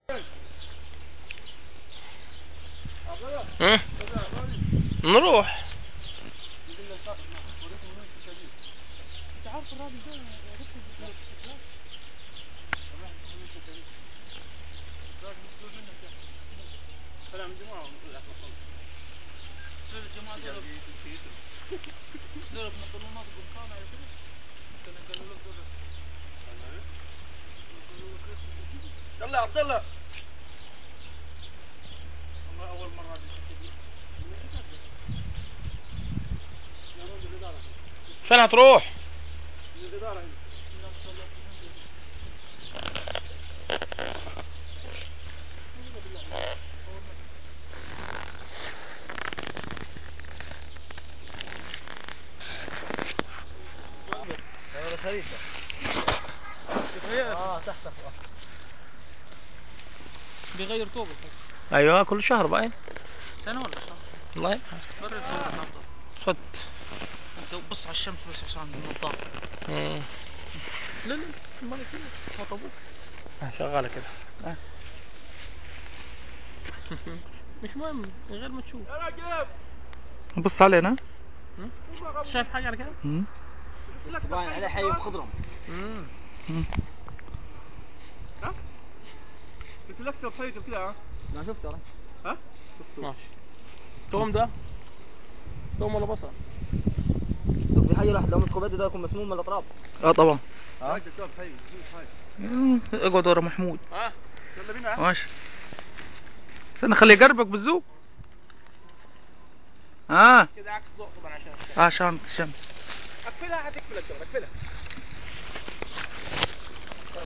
ها؟ نروح انت عارف الراجل ده ركب طلع من جماعة الجماعه دول دول بنقلوا ناس قمصان على كده كانوا قالوا لك دول قالوا لك اسم يلا يا عبد الله والله اول مره دي يا راجل الإدارة فين هتروح؟ الإدارة هنا بسم الله ما شاء الله هذا خريطة اه تحت بيغير طوبه ايوه كل شهر باين سنه ولا شهر؟ والله برد صورة افضل خد انت بص على الشمس بس عشان النظاره مم. لا لا ما كده هو طابوق آه، شغالة كده مش مهم من غير ما تشوف يا راجل بص علينا شايف حاجه على كده؟ مم. باين عليه حي بخضرم امم قلت لك اكتب حيته كذا ها ما شفت ترى ها ماشي توم ده توم ولا بصل؟ في حي واحد لو مسكوا بيده ده يكون مسموم من الاطراف اه طبعا ها كتاب حي حي مم. اقعد ورا محمود ها يلا بينا ها ماشي استنى خليه يقربك بالذوق اه كده عكس ضوء طبعا عشان عشان الشمس اقفلها هتقفل الدور اقفلها